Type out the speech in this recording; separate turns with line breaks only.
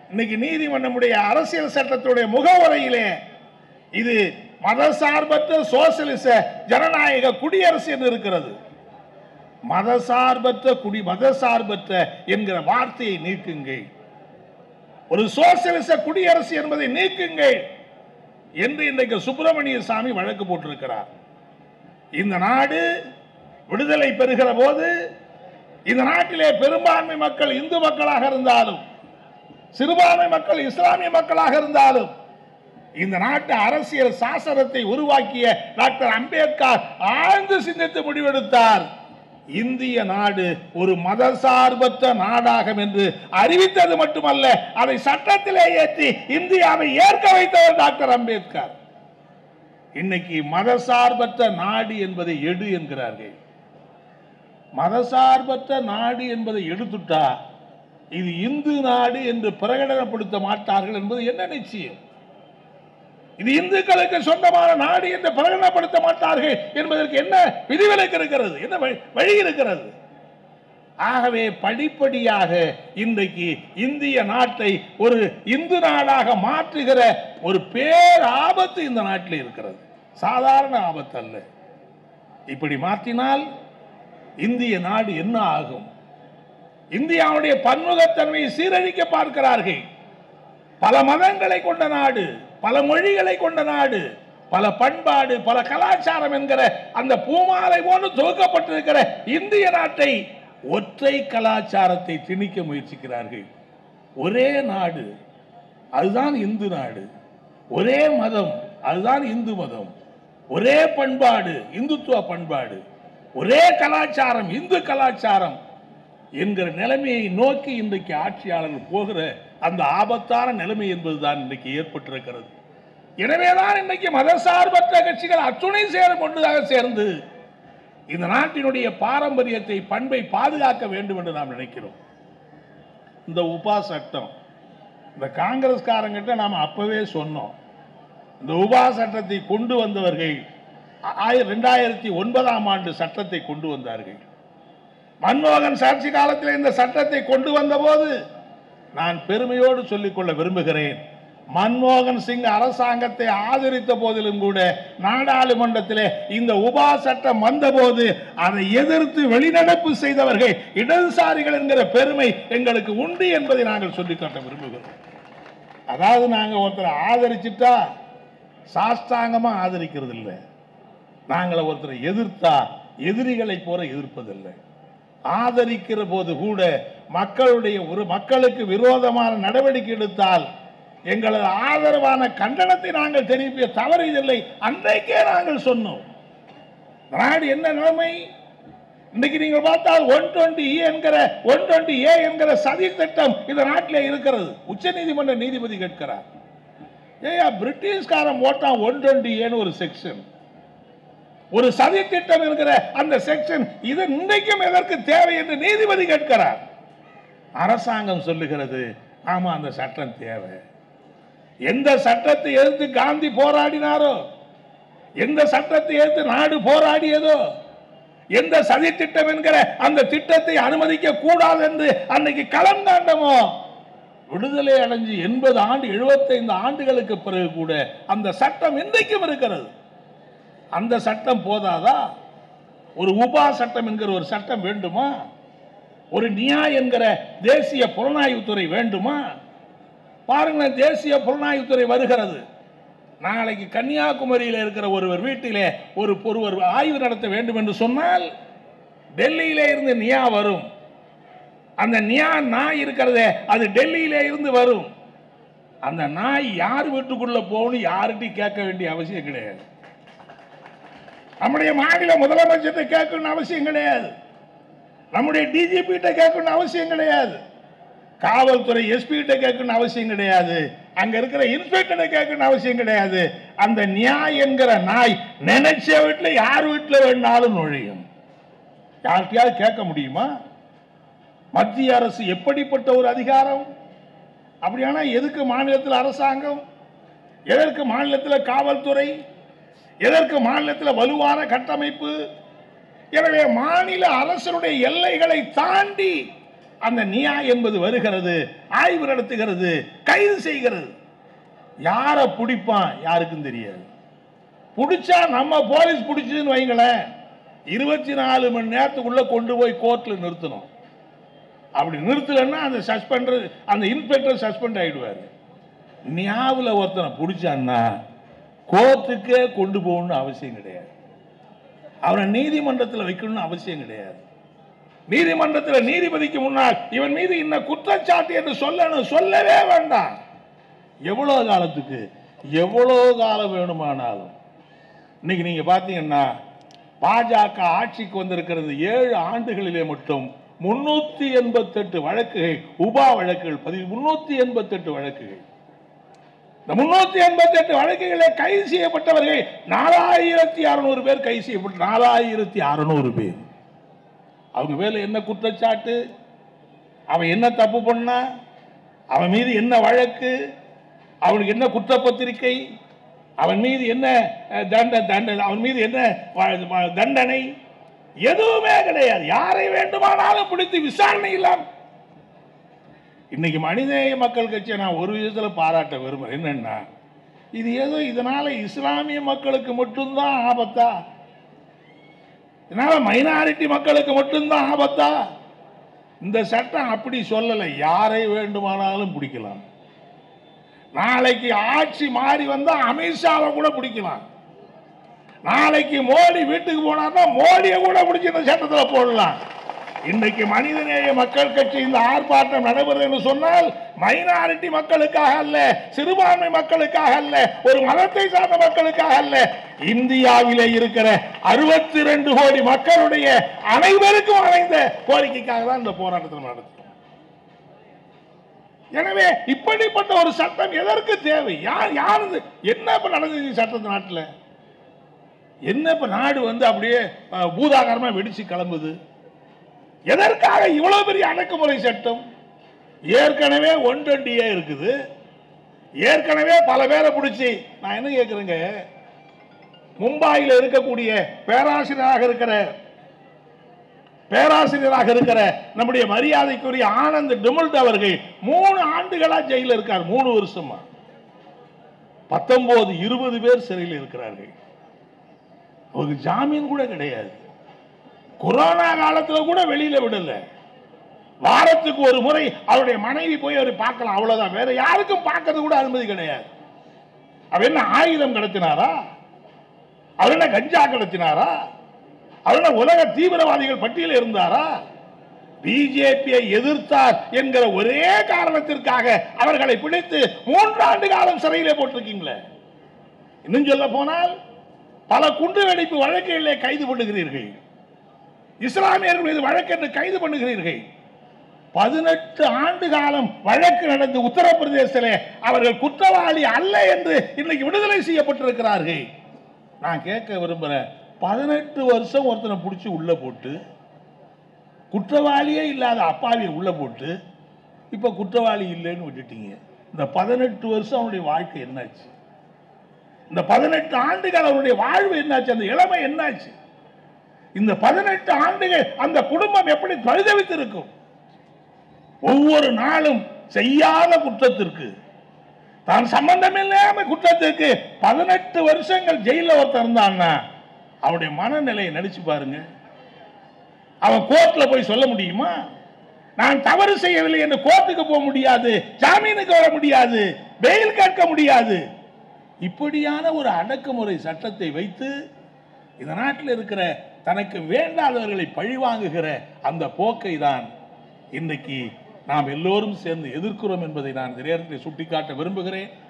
இன்னைக்கு நீதிமன்றமுடைய அரசியல் சட்டத்துடைய முகவரையிலே இது மதசார்பற்ற சோசியலிச ஜனநாயக குடியரசு என்று இருக்கிறது மதசார்பற்ற குடி மதசார்பற்ற என்கிற வார்த்தையை நீக்குங்கள் ஒரு சோசியலிச குடியரசு என்பதை நீக்குங்கள் என்று இன்றைக்கு சுப்பிரமணிய சாமி வழக்கு போட்டிருக்கிறார் இந்த நாடு விடுதலை பெறுகிற போது இந்த நாட்டிலே பெரும்பான்மை மக்கள் இந்து மக்களாக இருந்தாலும் சிறுபான்மை மக்கள் இஸ்லாமிய மக்களாக இருந்தாலும் இந்த நாட்டு அரசியல் சாசனத்தை உருவாக்கிய டாக்டர் அம்பேத்கர் ஆழ்ந்து சிந்தித்து முடிவெடுத்தார் இந்திய நாடு ஒரு மதசார்பற்ற நாடாகும் என்று அறிவித்தது மட்டுமல்ல அதை சட்டத்திலே ஏற்றி இந்தியாவை ஏற்க வைத்தவர் டாக்டர் அம்பேத்கர் இன்னைக்கு மதசார்பற்ற நாடு என்பதை எடு என்கிறார்கள் மதசார்பற்ற நாடு என்பதை எடுத்துட்டா இது இந்து நாடு என்று பிரகடனப்படுத்த மாட்டார்கள் என்பது என்ன நிச்சயம் இது இந்துக்களுக்கு சொந்தமான நாடு என்று பிரகடனப்படுத்த மாட்டார்கள் என்பதற்கு என்ன விதிவிலக்கு இருக்கிறது என்ன வழி- வழி இருக்கிறது ஆகவே படிப்படியாக இன்றைக்கு இந்திய நாட்டை ஒரு இந்து நாடாக மாற்றுகிற ஒரு பேர் ஆபத்து இந்த நாட்டில் இருக்கிறது சாதாரண ஆபத்து அல்ல இப்படி மாற்றினால் இந்திய நாடு என்ன ஆகும் இந்தியாவுடைய பன்முகத்தன்மையை சீரழிக்க பார்க்கிறார்கள் பல மதங்களை கொண்ட நாடு பல மொழிகளை கொண்ட நாடு பல பண்பாடு பல கலாச்சாரம் என்கிற அந்த பூமாலை போன்று துவக்கப்பட்டிருக்கிற இந்திய நாட்டை ஒற்றை கலாச்சாரத்தை திணிக்க முயற்சிக்கிறார்கள் ஒரே நாடு அதுதான் இந்து நாடு ஒரே மதம் அதுதான் இந்து மதம் ஒரே பண்பாடு இந்துத்துவ பண்பாடு ஒரே கலாச்சாரம் இந்து கலாச்சாரம் என்கிற நிலைமையை நோக்கி இன்றைக்கு ஆட்சியாளர்கள் போகிற அந்த ஆபத்தான நிலைமை என்பதுதான் இன்றைக்கு ஏற்பட்டிருக்கிறது எனவேதான் இன்றைக்கு மதசார்பற்ற கட்சிகள் அத்துணை சேரும் ஒன்றாக சேர்ந்து இந்த நாட்டினுடைய பாரம்பரியத்தை பண்பை பாதுகாக்க வேண்டும் என்று நாம் நினைக்கிறோம் இந்த உபா சட்டம் இந்த காங்கிரஸ்காரங்கிட்ட நாம் அப்பவே சொன்னோம் இந்த உபா சட்டத்தை கொண்டு வந்தவர்கள் ஆயிர- ரெண்டாயிரத்தி ஒன்பதாம் ஆண்டு சட்டத்தை கொண்டு வந்தார்கள் மன்மோகன் சாட்சி காலத்தில் இந்த சட்டத்தை கொண்டு வந்தபோது நான் பெருமையோடு சொல்லிக்கொள்ள விரும்புகிறேன் மன்மோகன் சிங் அரசாங்கத்தை ஆதரித்த போதிலும் கூட நாடாளுமன்றத்திலே இந்த உபா சட்டம் வந்தபோது அதை எதிர்த்து வெளிநடப்பு செய்தவர்கள் இடதுசாரிகள் என்கிற பெருமை எங்களுக்கு உண்டு என்பதை நாங்கள் சொல்லிக்காட்ட விரும்புகிறோம் அதாவது நாங்கள் ஒருத்தரை ஆதரிச்சிட்டா சாஷ்டாங்கமா ஆதரிக்கிறது இல்லை நாங்களை ஒருத்தரை எதிர்த்தா எதிரிகளை போல எதிர்ப்பதில்லை ஆதரிக்கிற போது கூட மக்களுடைய ஒரு மக்களுக்கு விரோதமான நடவடிக்கை எடுத்தால் எங்களது ஆதரவான கண்டனத்தை நாங்கள் தெரிவிக்க தவறியதில்லை அன்றைக்கே நாங்கள் சொன்னோம் நாடு என்ன நிலைமை இன்னைக்கு நீங்கள் பார்த்தால் ஒன் டுவெண்ட்டி என்கிற ஒன் டுவெண்ட்டி ஏ என்கிற சதி திட்டம் இந்த நாட்டிலே இருக்கிறது உச்சநீதிமன்ற நீதிபதி கேட்கிறார் ஏயா பிரிட்டிஷ்காரன் போட்டான் ஒன் டுவெண்ட்டி ஏன்னு ஒரு செக்ஷன் ஒரு சதி திட்டம் இருக்கிற அந்த செக்ஷன் இது இன்றைக்கும் எதற்கு தேவை என்று நீதிபதி கேட்கிறார் அரசாங்கம் சொல்லுகிறது ஆமா அந்த சட்டம் தேவை எந்த சட்டத்தை எதிர்த்து காந்தி போராடினாரோ எந்த சட்டத்தை எதிர்த்து நாடு போராடியதோ எந்த சதி திட்டம் என்கிற அந்த திட்டத்தை அனுமதிக்க கூடாது என்று அன்னைக்கு களம் காண்டமோ விடுதலை அடைஞ்சு எண்பது ஆண்டு எழுபத்தைந்து ஆண்டுகளுக்கு பிறகு கூட அந்த சட்டம் இன்றைக்கும் இருக்கிறது அந்த சட்டம் போதாதா ஒரு உபா சட்டம் என்கிற ஒரு சட்டம் வேண்டுமா ஒரு நியா என்கிற தேசிய புலனாய்வுத்துறை வேண்டுமா பாருங்களேன் தேசிய புலனாய்வுத்துறை வருகிறது நாளைக்கு கன்னியாகுமரியில் இருக்கிற ஒருவர் வீட்டிலே ஒரு ஒருவர் ஆய்வு நடத்த வேண்டும் என்று சொன்னால் டெல்லியிலே இருந்து நியா வரும் அந்த நியா நாய் இருக்கிறதே அது டெல்லியிலே இருந்து வரும் அந்த நாய் யார் வீட்டுக்குள்ள போகணும் யார்கிட்டையும் கேட்க வேண்டிய அவசியம் கிடையாது நம்முடைய மாநில முதலமைச்சர்கிட்ட கேட்கணும்னு அவசியம் கிடையாது நம்முடைய டிஜிபி கிட்ட கேட்கணும்னு அவசியம் கிடையாது காவல்துறை எஸ்பி கிட்ட கேட்கணும்னு அவசியம் கிடையாது அங்க இருக்கிற இன்ஸ்பெக்டரை கேட்கணும்னு அவசியம் கிடையாது அந்த நியாய் என்கிற நாய் நினைச்ச வீட்டுல யார் வீட்டுல வேணாலும் நுழையும் யார்கிட்டயாவது கேட்க முடியுமா மத்திய அரசு எப்படிப்பட்ட ஒரு அதிகாரம் அப்படியானா எதுக்கு மாநிலத்தில் அரசாங்கம் எதற்கு மாநிலத்தில் காவல்துறை எதற்கு மாநிலத்தில் வலுவான கட்டமைப்பு எனவே மாநில அரசனுடைய எல்லைகளை தாண்டி அந்த நியா என்பது வருகிறது ஆய்வு நடத்துகிறது கைது செய்கிறது யாரை பிடிப்பான் யாருக்கும் தெரியாது பிடிச்சா நம்ம போலீஸ் பிடிச்சதுன்னு வைங்களேன் இருபத்தி நாலு மணி நேரத்துக்குள்ள கொண்டு போய் கோர்ட்ல நிறுத்தணும் அப்படி நிறுத்தலைன்னா அந்த சஸ்பெண்டர் அந்த இன்ஸ்பெக்டர் சஸ்பெண்ட் ஆயிடுவார் நியாவில் ஒருத்தனை பிடிச்சான்னா கோர்ட்டுக்கே கொண்டு போகணும்னு அவசியம் கிடையாது அவனை நீதிமன்றத்தில் வைக்கணும்னு அவசியம் கிடையாது நீதிமன்றத்தில் நீதிபதிக்கு முன்னால் இவன் மீது இன்ன குற்றச்சாட்டு என்று சொல்லணும் சொல்லவே வேண்டாம் எவ்வளோ காலத்துக்கு எவ்வளோ காலம் வேணுமானாலும் இன்னைக்கு நீங்க பார்த்தீங்கன்னா பாஜக ஆட்சிக்கு வந்திருக்கிறது ஏழு ஆண்டுகளிலே மட்டும் முன்னூத்தி எண்பத்தெட்டு வழக்குகள் உபா வழக்குகள் பதிவு முன்னூத்தி எண்பத்தெட்டு வழக்குகள் இந்த முன்னூத்தி எண்பத்தெட்டு வழக்குகளே கைது செய்யப்பட்டவர்கள் நாலாயிரத்தி அறுநூறு பேர் கைது செய்யப்பட்டு நாலாயிரத்தி அறுநூறு பேர் அவங்க மேல என்ன குற்றச்சாட்டு அவன் என்ன தப்பு பண்ணா அவன் மீது என்ன வழக்கு அவனுக்கு என்ன குற்றப்பத்திரிக்கை அவன் மீது என்ன அஹ், தண்ட தண்டனை அவன் மீது என்ன வ- வ- தண்டனை எதுவுமே கிடையாது யாரை வேண்டுமானாலும் பிடித்து விசாரணை இல்லாம இன்னைக்கு மனிதநேய மக்கள் கட்சியை நான் ஒரு விதத்துல பாராட்ட விரும்புறேன் என்னன்னா இது ஏதோ இதனால இஸ்லாமிய மக்களுக்கு மட்டும்தான் ஆபத்தா இதனால மைனாரிட்டி மக்களுக்கு மட்டும்தான் ஆபத்தா இந்த சட்டம் அப்படி சொல்லலை யாரை வேண்டுமானாலும் பிடிக்கலாம் நாளைக்கு ஆட்சி மாறி வந்தா அமித்ஷாவை கூட பிடிக்கலாம் நாளைக்கு மோடி வீட்டுக்கு போனார்னா மோடியை கூட பிடிச்சி இந்த சட்டத்துல போடலாம் இன்னைக்கு மனிதநேய மக்கள் கட்சி இந்த ஆர்ப்பாட்டம் நடைபெறும் என்று சொன்னால் மைனாரிட்டி மக்களுக்காக அல்ல சிறுபான்மை மக்களுக்காக அல்ல ஒரு மதத்தை சார்ந்த மக்களுக்காக அல்ல இந்தியாவிலே இருக்கிற அறுபத்தி ரெண்டு கோடி மக்களுடைய அனைவருக்கும் அடைந்த கோரிக்கைக்காக தான் இந்த போராட்டத்தை நடத்தும் எனவே இப்படிப்பட்ட ஒரு சட்டம் எதற்கு தேவை யார் யார் இது? என்ன இப்ப நடந்தது சட்டத்து நாட்டில் என்ன இப்ப நாடு வந்து அப்படியே அஹ், பூதாகரமா வெடிச்சு கிளம்புது எதற்காக இவ்வளவு பெரிய அடக்குமுறை சட்டம் ஏற்கனவே ஒன் டுவெண்ட்டியே இருக்குது ஏற்கனவே பல பேரை பிடிச்சி நான் என்ன கேட்குறேங்க மும்பாயில் இருக்கக்கூடிய பேராசிரியராக இருக்கிற பேராசிரியராக இருக்கிற நம்முடைய மரியாதைக்குரிய ஆனந்த் டிமுல்ட் அவர்கள் மூணு ஆண்டுகளா ஜெயில இருக்கார் மூணு வருஷமா பத்தொன்பது இருபது பேர் சிறையில் இருக்கிறார்கள் அவருக்கு ஜாமீன் கூட கிடையாது கொரோனா காலத்துல கூட வெளியில விடல வாரத்துக்கு ஒரு முறை அவருடைய மனைவி போய் அவர் பார்க்கலாம் அவ்வளவுதான் வேற யாருக்கும் பார்க்கறது கூட அனுமதி கிடையாது அவர் என்ன ஆயுதம் கடத்தினாரா அவர் என்ன கஞ்சா கடத்தினாரா அவர் என்ன உலக தீவிரவாதிகள் பட்டியலில் இருந்தாரா பிஜேபியை எதிர்த்தார் என்கிற ஒரே காரணத்திற்காக அவர்களை பிடித்து மூன்றாண்டு காலம் சிறையிலே போட்டிருக்கீங்களே இன்னும் சொல்ல போனால் பல குண்டு வெடிப்பு வழக்குகளிலே கைது பண்ணுகிறீர்கள் இஸ்லாமியர்கள் மீது வழக்கென்று கைது பண்ணுகிறீர்கள் பதினெட்டு ஆண்டு காலம் வழக்கு நடந்து உத்தரப்பிரதேசத்திலே அவர்கள் குற்றவாளி அல்ல என்று இன்னைக்கு விடுதலை செய்யப்பட்டிருக்கிறார்கள் நான் கேட்க விரும்புறேன் பதினெட்டு வருஷம் ஒருத்தனை பிடிச்சி உள்ள போட்டு குற்றவாளியே இல்லாத அப்பாவியை உள்ள போட்டு இப்ப குற்றவாளி இல்லைன்னு விட்டுட்டீங்க இந்த பதினெட்டு வருஷம் அவனுடைய வாழ்க்கை என்னாச்சு இந்த பதினெட்டு ஆண்டுகள் அவருடைய வாழ்வு என்னாச்சு அந்த இளமை என்னாச்சு இந்த பதினெட்டு ஆண்டுகள் அந்த குடும்பம் எப்படி பரிதவித்திருக்கும் ஒவ்வொரு நாளும் செய்யாத குற்றத்திற்கு தான் சம்பந்தமில்லாம குற்றத்திற்கு பதினெட்டு வருஷங்கள் ஜெயில ஒருத்தன் இருந்தான்னா அவனுடைய மனநிலையை நினைச்சு பாருங்க அவன் கோர்ட்ல போய் சொல்ல முடியுமா நான் தவறு செய்யவில்லை என்று கோர்ட்டுக்கு போக முடியாது ஜாமீனுக்கு வர முடியாது பெயில் கேட்க முடியாது இப்படியான ஒரு அடக்குமுறை சட்டத்தை வைத்து இந்த நாட்டில் இருக்கிற தனக்கு வேண்டாதவர்களை பழிவாங்குகிற அந்த போக்கை தான் இன்றைக்கு நாம் எல்லோரும் சேர்ந்து எதிர்க்கிறோம் என்பதை நான் இந்த நேரத்தில் சுட்டிக்காட்ட விரும்புகிறேன்